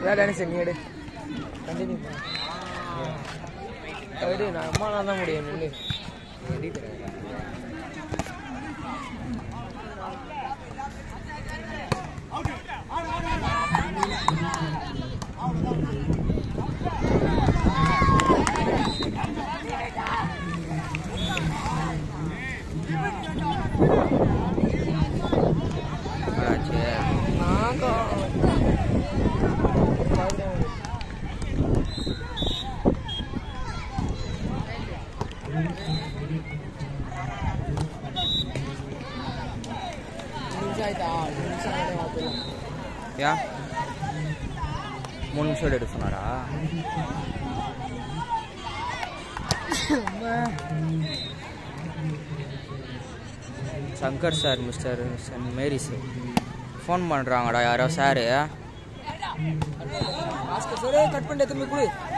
வேலை டான்ஸ் நீ எடு கண்டினியூ எடு நான் அம்மா நான் தான் முடியும் நில்லு ஆச்சு நான் தான் நிமிஷம் ஆயிட்டா நிமிஷம் ஆயிட்டா பார்த்துக்கலாம் ஏன் மூணு நிமிஷம் எடுக்க சொன்னாரா Shankar sir mister saint Mary's phone பண்ணுறாங்கடா யாரோ சாரு ஆஸ்கர் சார் கட் பண்ணிட்டு திரும்பி கொடு